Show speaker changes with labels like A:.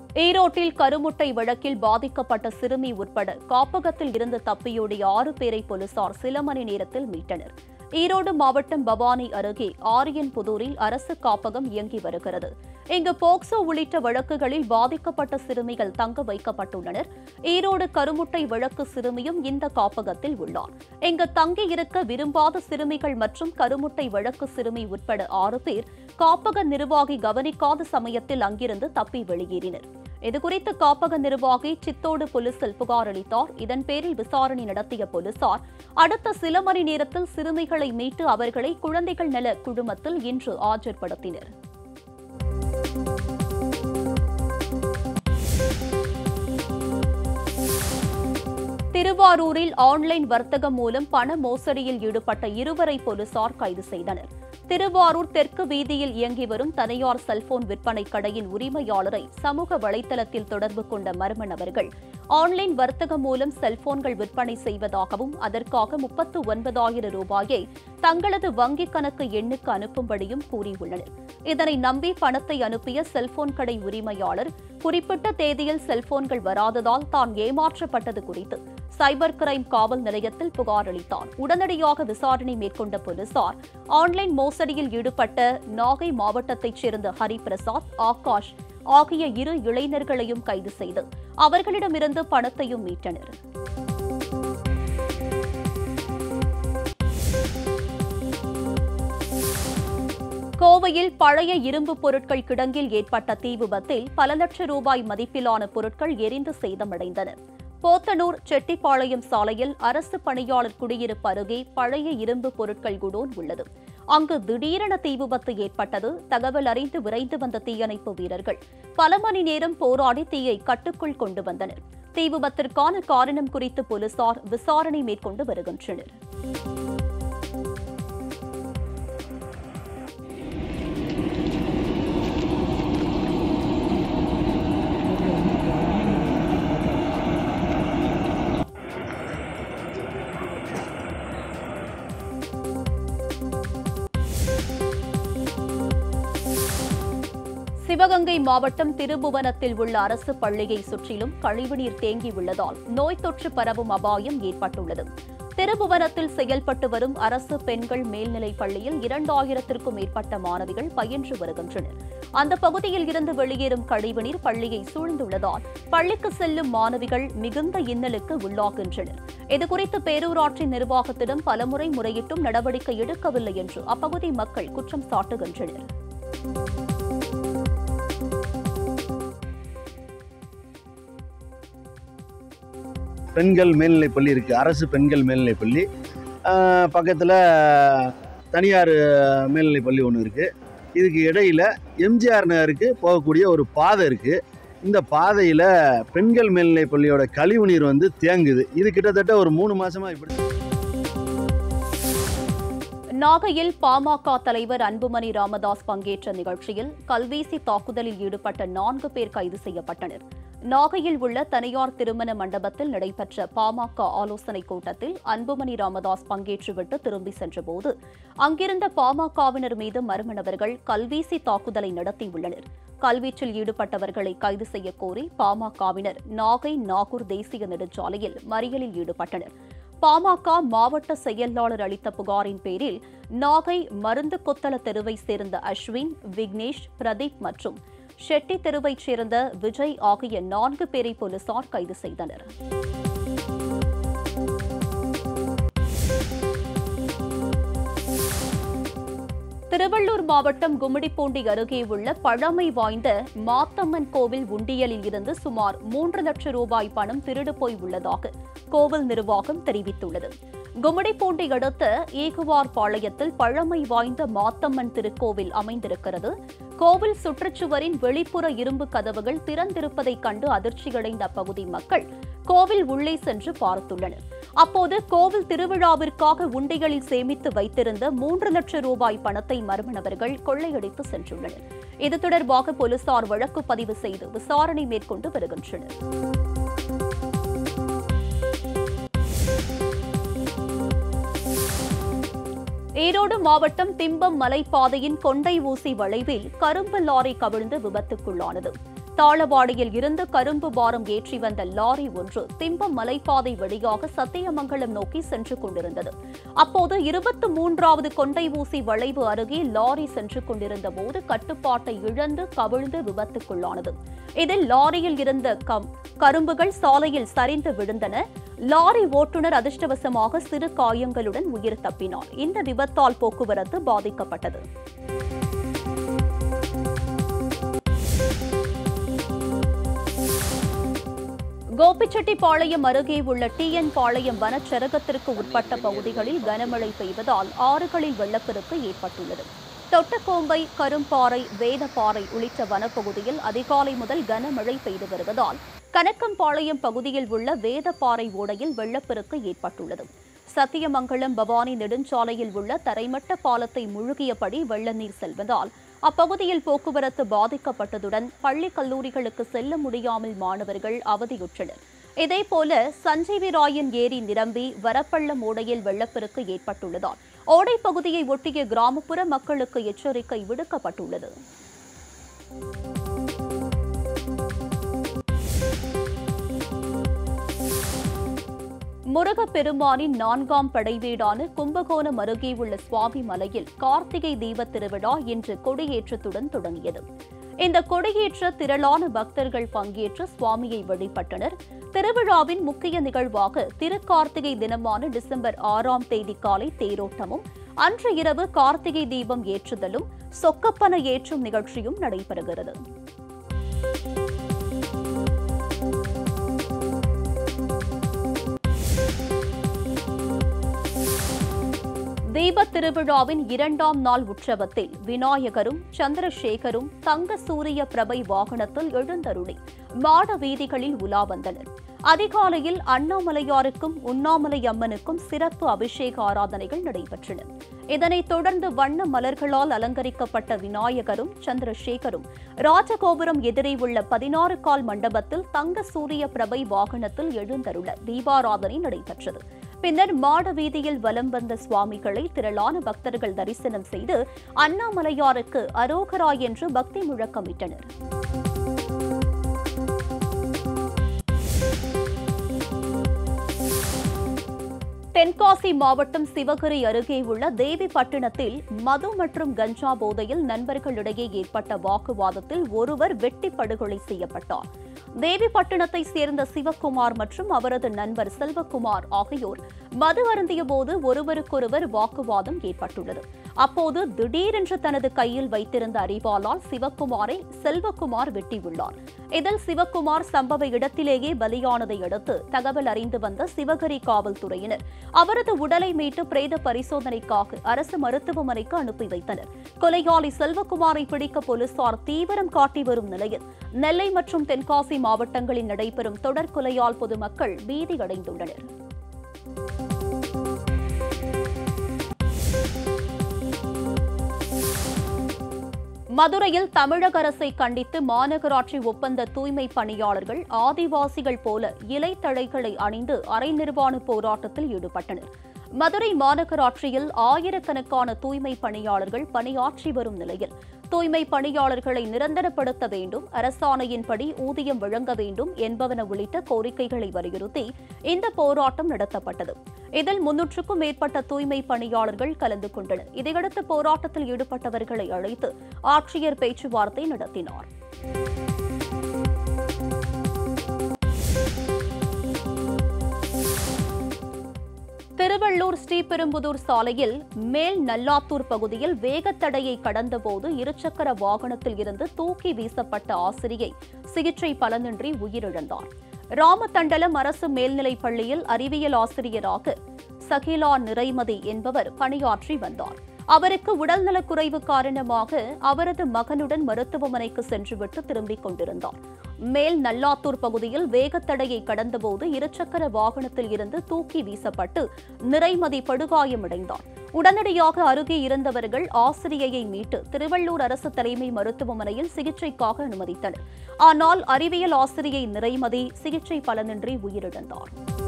A: ஈரோட்டில் கருமுட்டை வழக்கில் பாதிக்கப்பட்ட சிறுமி உட்பட காப்பகத்தில் இருந்து தப்பியோடிய ஆறு பேரை போலீசார் சில மணி நேரத்தில் மீட்டனர் ஈரோடு மாவட்டம் பவானி அருகே ஆரியன்புதூரில் அரசு காப்பகம் இயங்கி வருகிறது இங்கு போக்சோ உள்ளிட்ட வழக்குகளில் பாதிக்கப்பட்ட சிறுமிகள் தங்க வைக்கப்பட்டுள்ளனர் ஈரோடு கருமுட்டை வழக்கு சிறுமியும் இந்த காப்பகத்தில் உள்ளார் இங்கு தங்கியிருக்க விரும்பாத சிறுமிகள் மற்றும் கருமுட்டை வழக்கு சிறுமி உட்பட ஆறு பேர் காப்பக நிர்வாகி கவனிக்காத சமயத்தில் அங்கிருந்து தப்பி வெளியேறினர் இதுகுறித்து காப்பக நிர்வாகி சித்தோடு போலீசில் புகார் அளித்தார் இதன் பேரில் விசாரணை நடத்திய போலீசார் அடுத்த சில மணி நேரத்தில் சிறுமிகளை மீட்டு அவர்களை குழந்தைகள் நல குழுமத்தில் இன்று ஆஜர்படுத்தினர் திருவாரூரில் ஆன்லைன் வர்த்தகம் மூலம் பண மோசடியில் ஈடுபட்ட இருவரை போலீசார் கைது செய்தனர் திருவாரூர் தெற்கு வீதியில் இயங்கி வரும் தனியார் செல்போன் விற்பனை கடையின் உரிமையாளரை சமூக வலைதளத்தில் தொடர்பு கொண்ட மர்ம நபர்கள் ஆன்லைன் வர்த்தகம் மூலம் செல்போன்கள் விற்பனை செய்வதாகவும் அதற்காக முப்பத்து ஒன்பதாயிரம் ரூபாயை தங்களது வங்கிக் கணக்கு எண்ணுக்கு அனுப்பும்படியும் கூறியுள்ளனர் இதனை நம்பி பணத்தை அனுப்பிய செல்போன் கடை உரிமையாளர் குறிப்பிட்ட தேதியில் செல்போன்கள் வராததால் தான் ஏமாற்றப்பட்டது குறித்து சைபர் கிரைம் காவல் நிலையத்தில் புகார் அளித்தார் உடனடியாக விசாரணை மேற்கொண்ட போலீசார் ஆன்லைன் மோசடியில் ஈடுபட்ட நாகை மாவட்டத்தைச் சேர்ந்த ஹரிபிரசாத் ஆகாஷ் ஆகிய இரு இளைஞர்களையும் கைது செய்து அவர்களிடமிருந்து பணத்தையும் மீட்டனர் கோவையில் பழைய இரும்பு பொருட்கள் கிடங்கில் ஏற்பட்ட தீ விபத்தில் பல லட்சம் ரூபாய் மதிப்பிலான பொருட்கள் எரிந்து சேதமடைந்தன போத்தனூர் செட்டிப்பாளையம் சாலையில் அரசு பணியாளர் குடியிருப்பு அருகே பழைய இரும்பு பொருட்கள் குடோன் உள்ளது அங்கு திடீரென தீ விபத்து ஏற்பட்டது தகவல் அறிந்து விரைந்து வந்த தீயணைப்பு வீரர்கள் பல மணி நேரம் போராடி தீயை கட்டுக்குள் கொண்டு வந்தனர் தீ விபத்திற்கான காரணம் குறித்து போலீசார் விசாரணை மேற்கொண்டு வருகின்றனர் சிவகங்கை மாவட்டம் திருபுவனத்தில் உள்ள அரசு பள்ளியை சுற்றிலும் கழிவுநீர் தேங்கியுள்ளதால் நோய் தொற்று பரவும் அபாயம் ஏற்பட்டுள்ளது திருபுவனத்தில் செயல்பட்டு வரும் அரசு பெண்கள் மேல்நிலைப் பள்ளியில் இரண்டாயிரத்திற்கும் மேற்பட்ட மாணவிகள் பயின்று வருகின்றனர் அந்த பகுதியில் இருந்து வெளியேறும் கழிவுநீர் பள்ளியை சூழ்ந்துள்ளதால் பள்ளிக்கு செல்லும் மாணவிகள் மிகுந்த இன்னலுக்கு உள்ளாகின்றனர் இதுகுறித்து பேரூராட்சி நிர்வாகத்திடம் பலமுறை முறையிட்டும் நடவடிக்கை எடுக்கவில்லை என்று அப்பகுதி மக்கள் குற்றம் சாட்டுகின்றனர்
B: பெண்கள் மேல்நிலைப் பள்ளி இருக்குது அரசு பெண்கள் மேல்நிலைப் பள்ளி பக்கத்தில் தனியார் மேல்நிலைப் பள்ளி ஒன்று இருக்குது இதுக்கு இடையில் எம்ஜிஆர் நகருக்கு போகக்கூடிய ஒரு பாதை இருக்குது இந்த பாதையில் பெண்கள் மேல்நிலைப் பள்ளியோட கழிவுநீர் வந்து தேங்குது இது கிட்டத்தட்ட ஒரு மூணு மாசமா இப்படி
A: நாகையில் பாமக தலைவர் அன்புமணி ராமதாஸ் பங்கேற்ற நிகழ்ச்சியில் கல்வீசி தாக்குதலில் ஈடுபட்ட நான்கு பேர் கைது செய்யப்பட்டனர் நாகையில் உள்ள தனியார் திருமண மண்டபத்தில் நடைபெற்ற பாமக ஆலோசனைக் கூட்டத்தில் அன்புமணி ராமதாஸ் பங்கேற்றுவிட்டு திரும்பி சென்றபோது அங்கிருந்த பாமகவினர் மீது மர்ம நபர்கள் கல்வீசி தாக்குதலை நடத்தியுள்ளனர் கல்வீச்சில் ஈடுபட்டவர்களை கைது செய்யக் கோரி பாமகவினர் நாகை நாகூர் தேசிய நெடுஞ்சாலையில் மறியலில் ஈடுபட்டனர் பாமக மாவட்ட செயலாளர் அளித்த புகாரின் பேரில் நாகை மருந்து கொத்தள தெருவை சேர்ந்த அஸ்வின் விக்னேஷ் பிரதீப் மற்றும் ஷெட்டி தெருவைச் சேர்ந்த விஜய் ஆகிய நான்கு பேரை போலீசார் கைது செய்தனர் திருவள்ளூர் மாவட்டம் கும்மிடிப்பூண்டி அருகே உள்ள பழமை வாய்ந்த மாத்தம்மன் கோவில் உண்டியலில் இருந்து சுமார் மூன்று லட்சம் ரூபாய் பணம் திருடு போய் உள்ளதாக கோவில் நிர்வாகம் தெரிவித்துள்ளது கும்மிடிப்பூண்டி அடுத்த ஈகுவார் பாளையத்தில் பழமை வாய்ந்த மாத்தம்மன் திருக்கோவில் அமைந்திருக்கிறது கோவில் சுற்றுச்சுவரின் வெளிப்புற இரும்பு கதவுகள் திறந்திருப்பதைக் கண்டு அதிர்ச்சியடைந்த அப்பகுதி மக்கள் கோவில் உள்ளே சென்று பார்த்துள்ளனர் அப்போது கோவில் திருவிழாவிற்காக உண்டிகளில் சேமித்து வைத்திருந்த மூன்று லட்சம் ரூபாய் பணத்தை மர்ம நபர்கள் கொள்ளையடித்து சென்றுள்ளனர் இது தொடர்பாக போலீசார் வழக்கு பதிவு செய்து விசாரணை மேற்கொண்டு வருகின்றனர் ஈரோடு மாவட்டம் திம்பம் மலைப்பாதையின் கொண்டை ஊசி வளைவில் கரும்பு லாரி கவிழ்ந்து விபத்துக்குள்ளானது தாளவாடியில் இருந்து கரும்பு பாரம் ஏற்றி வந்த லாரி ஒன்று திம்பம் மலைப்பாதை வழியாக சத்தியமங்கலம் நோக்கி சென்று கொண்டிருந்தது அப்போது இருபத்தி மூன்றாவது கொண்டை ஊசி வளைவு அருகே லாரி சென்று கொண்டிருந்த போது கட்டுப்பாட்டை இழந்து கவிழ்ந்து விபத்துக்குள்ளானது இதில் லாரியில் இருந்த கம் கரும்புகள் சாலையில் சரிந்து விழுந்தன லாரி ஓட்டுநர் அதிர்ஷ்டவசமாக சிறு காயங்களுடன் உயிர் தப்பினார் இந்த விபத்தால் போக்குவரத்து பாதிக்கப்பட்டது கோபிச்செட்டிப்பாளையம் அருகே உள்ள டிஎன் பாளையம் வனச்சரகத்திற்கு உட்பட்ட பகுதிகளில் கனமழை பெய்வதால் ஆறுகளில் வெள்ளப்பெருக்கு ஏற்பட்டுள்ளது தொட்டக்கோம்பை கரும்பாறை வேதப்பாறை உள்ளிட்ட வனப்பகுதியில் அதிகாலை முதல் கனமழை பெய்து வருவதால் கனக்கம்பாளையம் பகுதியில் உள்ள வேதப்பாறை ஓடையில் வெள்ளப்பெருக்கு ஏற்பட்டுள்ளது சத்தியமங்கலம் பவானி நெடுஞ்சாலையில் உள்ள தரைமட்ட பாலத்தை முழுகியபடி வெள்ள நீர் செல்வதால் அப்பகுதியில் போக்குவரத்து பாதிக்கப்பட்டதுடன் பள்ளி கல்லூரிகளுக்கு செல்ல முடியாமல் மாணவர்கள் அவதியுற்றனர் இதேபோல சஞ்சீவி ராயன் ஏரி நிரம்பி வரப்பள்ளம் ஓடையில் வெள்ளப்பெருக்கு ஏற்பட்டுள்ளதால் ஓடை பகுதியை ஒட்டிய கிராமப்புற மக்களுக்கு எச்சரிக்கை விடுக்கப்பட்டுள்ளது முருகப்பெருமானின் நான்காம் படைவீடான கும்பகோணம் அருகே உள்ள சுவாமி மலையில் கார்த்திகை தீப திருவிழா இன்று கொடியேற்றத்துடன் தொடங்கியது இந்த கொடியேற்ற திரளான பக்தர்கள் பங்கேற்று சுவாமியை வழிபட்டனர் திருவிழாவின் முக்கிய நிகழ்வாக திருக்கார்த்திகை தினமான டிசம்பர் ஆறாம் தேதி காலை தேரோட்டமும் அன்று இரவு கார்த்திகை தீபம் ஏற்றுதலும் சொக்கப்பன ஏற்றும் நிகழ்ச்சியும் நடைபெறுகிறது தீபத் திருவிழாவின் இரண்டாம் நாள் உற்சவத்தில் விநாயகரும் சந்திரசேகரும் தங்க சூரிய பிரபை வாகனத்தில் எழுந்தருளி மாட வீதிகளில் உலா வந்தனர் அதிகாலையில் அண்ணாமலையாருக்கும் உண்ணாமலை அம்மனுக்கும் சிறப்பு அபிஷேக ஆராதனைகள் நடைபெற்றன இதனைத் தொடர்ந்து வண்ண மலர்களால் அலங்கரிக்கப்பட்ட விநாயகரும் சந்திரசேகரும் ராஜகோபுரம் எதிரே உள்ள பதினாறு கால் மண்டபத்தில் தங்க சூரிய பிரபை வாகனத்தில் எழுந்தருள தீபாராதனை நடைபெற்றது பின்னர் மாட வீதியில் வலம் வந்த சுவாமிகளை திரளான பக்தர்கள் தரிசனம் செய்து அண்ணாமலையாருக்கு அரோகரா என்று பக்தி முழக்கமிட்டனர் தென்காசி மாவட்டம் சிவகிரி அருகே உள்ள தேவிப்பட்டினத்தில் மது மற்றும் கஞ்சா போதையில் நண்பர்களிடையே ஏற்பட்ட வாக்குவாதத்தில் ஒருவர் வெட்டி படுகொலை செய்யப்பட்டார் தேவிப்பட்டினத்தை சேர்ந்த சிவக்குமார் மற்றும் அவரது நண்பர் செல்வக்குமார் ஆகியோர் மது அருந்திய போது ஒருவருக்கொருவர் வாக்குவாதம் ஏற்பட்டுள்ளது அப்போது திடீரென்று தனது கையில் வைத்திருந்த அரிவாளால் சிவக்குமாரை செல்வக்குமார் வெட்டியுள்ளார் இதில் சிவக்குமார் சம்பவ இடத்திலேயே பலியானதை அடுத்து தகவல் அறிந்து வந்த சிவகிரி காவல்துறையினர் அவரது உடலை மீட்டு பிரேத பரிசோதனைக்காக அரசு மருத்துவமனைக்கு அனுப்பி வைத்தனர் கொலையாளி செல்வக்குமாரை பிடிக்க போலீசார் தீவிரம் காட்டி வரும் நிலையில் நெல்லை மற்றும் தென்காசி மாவட்டங்களில் நடைபெறும் தொடர் கொலையால் பொதுமக்கள் பீதியடைந்துள்ளனர் மதுரையில் தமிழக அரசை கண்டித்து மாநகராட்சி ஒப்பந்த தூய்மை பணியாளர்கள் ஆதிவாசிகள் போல இலைத்தழைகளை அணிந்து அரை நிர்வாண போராட்டத்தில் ஈடுபட்டனர் மதுரை மாநகராட்சியில் ஆயிரக்கணக்கான தூய்மை பணியாளர்கள் பணியாற்றி வரும் நிலையில் தூய்மை பணியாளர்களை நிரந்தரப்படுத்த வேண்டும் அரசாணையின்படி ஊதியம் வழங்க வேண்டும் என்பவன உள்ளிட்ட கோரிக்கைகளை வலியுறுத்தி இந்த போராட்டம் நடத்தப்பட்டது இதில் முன்னூற்றுக்கும் மேற்பட்ட தூய்மை பணியாளர்கள் கலந்து கொண்டனர் இதையடுத்து போராட்டத்தில் ஈடுபட்டவர்களை அழைத்து ஆட்சியர் பேச்சுவார்த்தை நடத்தினார் திருவள்ளூர் ஸ்ரீபெரும்புதூர் சாலையில் மேல் நல்லாத்தூர் பகுதியில் வேகத்தடையை கடந்தபோது இருசக்கர வாகனத்தில் இருந்து தூக்கி வீசப்பட்ட ஆசிரியை சிகிச்சை பலனின்றி உயிரிழந்தார் ராமதண்டலம் அரசு மேல்நிலைப் பள்ளியில் அறிவியல் ஆசிரியராக சகிலா நிறைமதி என்பவர் பணியாற்றி வந்தார் அவருக்கு உடல்நலக்குறைவு காரணமாக அவரது மகனுடன் மருத்துவமனைக்கு சென்றுவிட்டு திரும்பிக் கொண்டிருந்தார் மேல் நல்லாத்தூர் பகுதியில் வேகத்தடையை கடந்தபோது இருசக்கர வாகனத்தில் இருந்து தூக்கி வீசப்பட்டு நிறைமதி படுகாயமடைந்தார் உடனடியாக அருகே இருந்தவர்கள் ஆசிரியையை மீட்டு திருவள்ளூர் அரசு தலைமை மருத்துவமனையில் சிகிச்சைக்காக அனுமதித்தனர் ஆனால் அறிவியல் ஆசிரியை நிறைமதி சிகிச்சை பலனின்றி உயிரிழந்தார்